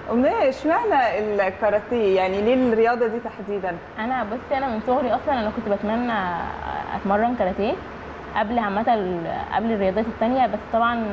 امنيه اشمعنى الكاراتيه يعني ليه الرياضه دي تحديدا انا بصي انا من صغري اصلا انا كنت بتمنى اتمرن كاراتيه قبل عامه ال- قبل الرياضات التانية بس طبعا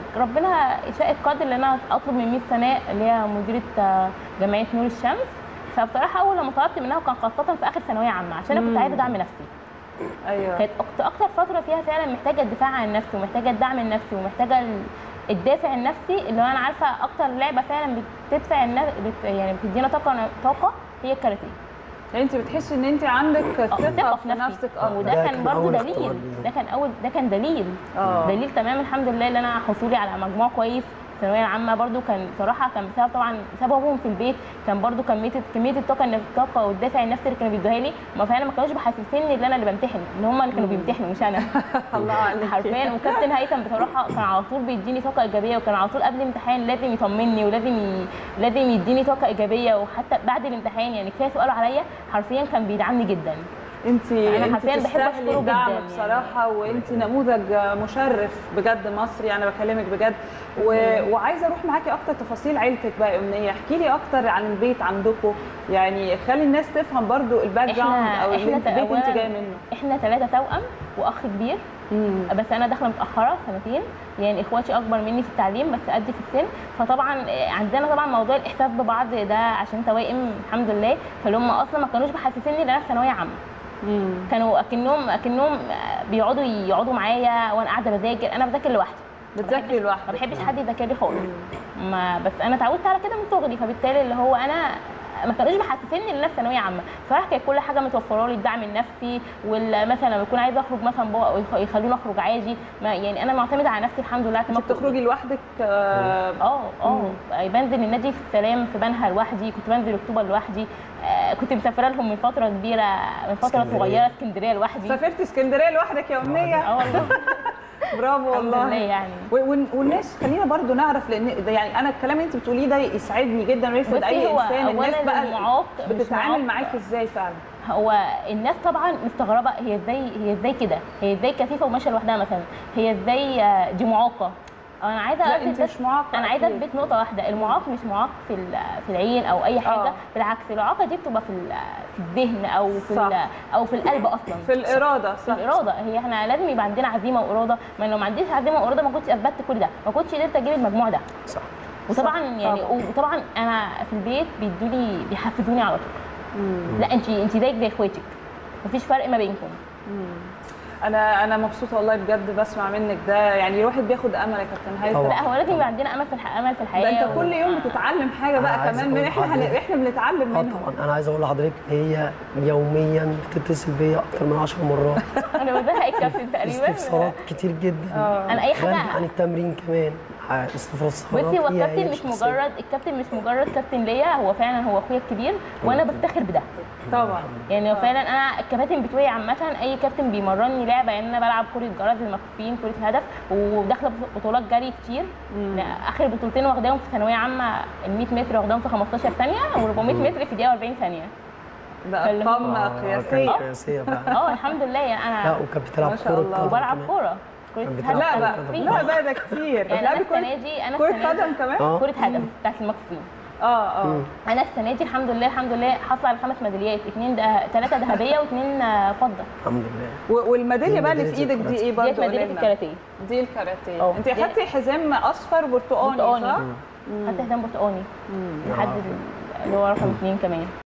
ربنا شاء القدر ان انا اطلب من ميس سناء اللي هي مديره جمعيه نور الشمس فبصراحه اول لما طلبت منها كان خاصه في اخر ثانويه عامه عشان انا كنت مم. عايزه ادعم نفسي ايوه كانت أكتر, اكتر فتره فيها فعلا محتاجه الدفاع عن نفسي ومحتاجه الدعم النفسي ومحتاجه ال- الدافع النفسي اللي هو انا عارفه اكتر لعبه فعلا بتدفع النفس بت يعني بتدينا طاقه طاقه هي الكاراتيه يعني انت بتحسي ان انت عندك ثقه في نفسك اه وده ده كان كان برضو أول دليل اختبار لينا. ده كان اول ده كان دليل اه دليل تمام الحمد لله ان انا حصولي على مجموع كويس في الثانويه العامه برضو كان بصراحه كان بسبب طبعا سببهم في البيت كان برضو كميه كميه الطاقه النف- الطاقه والدافع النفسي اللي كانوا بيدوها لي ما فعلا ما كانوش محسسيني ان انا اللي بمتحن ان هم اللي كانوا بيمتحنوا مش انا الله عليك حرفيا وكابتن هيثم بصراحه كان على طول بيديني طاقه ايجابيه وكان على طول قبل الامتحان لازم يطمني ولازم ي... لازم يديني طاقه ايجابيه وحتى بعد الامتحان يعني كفايه سؤاله عليا حرفيا كان بيدعمني جدا انت أنا انت حرفياً بحب تستاهلي أشكره الدعم جداً يعني. بصراحه وانت نموذج مشرف بجد مصري انا بكلمك بجد و... وعايزه اروح معاكي اكتر تفاصيل عيلتك بقى يا امنيه احكي لي اكتر عن البيت عندكم يعني خلي الناس تفهم برضو الباك إحنا- جراوند او اللي إحنا انت البيت انت أولاً- جايه منه احنا ثلاثه توأم واخ كبير مم. بس انا داخله متاخره سنتين يعني اخواتي اكبر مني في التعليم بس قدي في السن فطبعا عندنا طبعا موضوع الاحساس ببعض ده عشان توائم الحمد لله فاللي هم اصلا ما كانوش محسسيني ان انا في ثانويه عامه مم. كانوا اكنهم اكنهم بيقعدوا يقعدوا معايا وانا قاعده بذاكر انا بذاكر لوحدي بتذاكري ما لوحدك بحبش حد يذاكر لي خالص ما بس انا اتعودت على كده من صغري فبالتالي اللي هو انا ما كانوش محسسيني ان انا في ثانويه عامه صراحه كانت كل حاجه متوفره لي الدعم النفسي ومثلا لما بكون عايزه اخرج مثلا بابا يخ- يخلوني اخرج عادي ما يعني انا معتمده على نفسي الحمد لله انت اعتماد بتخرجي لوحدك آه، اه اه بنزل النادي في السلام في بنها لوحدي كنت بنزل اكتوبر لوحدي آه كنت مسافره لهم من فتره كبيره من فتره اسكندرية. صغيره اسكندريه لوحدي سافرتي اسكندريه لوحدك يا اه امنيه والله برافو الحمد والله لله يعني و- وال- والناس خلينا برضو نعرف لان ده يعني انا الكلام اللي انت بتقوليه ده يسعدني جدا ويسعد بصي اي هو انسان الناس أولاً بقى المعاق مش بتتعامل معاق. معاكي ازاي فعلا هو الناس طبعا مستغربه هي ازاي هي ازاي كده هي ازاي كثيفه وماشيه لوحدها مثلا هي ازاي آه، دي معاقه انا عايزه لا اثبت انت بس- مش معاقه انا عايزه أكيد. اثبت نقطه واحده المعاق مش معاق في ال- في العين او اي حاجه آه. بالعكس الاعاقه دي بتبقى في ال- في الذهن او في صح. ال- او في القلب اصلا في الاراده صح الاراده هي احنا لازم يبقى عندنا عزيمه واراده ما لو ما عنديش عزيمه واراده ما كنتش اثبتت كل ده ما كنتش قدرت اجيب المجموع ده صح وطبعا صح، يعني طبعاً. وطبعا انا في البيت بيدوني بيحفزوني على طول مم. لا انت انت زيك زي اخواتك مفيش فرق ما بينكم انا انا مبسوطه والله بجد بسمع منك ده يعني الواحد بياخد امل يا كابتن هيثم طبعاً. لا هو لازم يبقى عندنا امل في الح... امل في الحياه ده انت كل و- يوم بتتعلم حاجه بقى أنا عايز كمان من أقول احنا هن... لحضرتك- احنا بنتعلم اه منهم طبعا انا عايز اقول لحضرتك هي يوميا بتتصل بيا اكتر من 10 مرات انا بزهق الكابتن تقريبا استفسارات كتير جدا اه انا اي كمان حاجه عن التمرين كمان ع- استفسارات بصي هو هي- هي الكابتن مش شخصية. مجرد الكابتن مش مجرد كابتن ليا هو فعلا هو اخويا الكبير وانا بفتخر بده طبعا يعني هو فعلا انا الكباتن بتوعي عامه اي كابتن بيمرني لعبه يعني انا بلعب كره جرس للمكفوفين كره هدف وداخله بطولات جري كتير لا، اخر بطولتين واخداهم في ثانويه عامه ال 100 متر واخداهم في 15 ثانيه و400 متر في دقيقه و40 ثانيه ده فاللي هو- ارقام آه، قياسيه كانت قياسيه فعلا اه الحمد لله يعني لا انا وكانت بتلعب ما شاء كوره الله. قدم وبلعب كمان. كوره كره كان هدف بتلعب لا كرة بقى قدم. لا بقى ده كتير يعني انا بتلعبي السنه كره دي انا كره السنه قدم دي كمان اه كره هدف بتاعت المكفوفين اه اه مم. انا السنه دي الحمد لله الحمد لله حاصله على خمس ميداليات اثنين ده ثلاثه ذهبيه واثنين فضه الحمد لله و- والميداليه بقى اللي في ميدالية ايدك دي ايه ديت برضه ميداليه قولي لنا. الكاراتيه دي الكاراتيه اه. انت دي- اخدتي حزام اصفر برتقاني برتقاني. صح؟ خدت حزام برتقاني لحد آه. اللي هو رقم اثنين كمان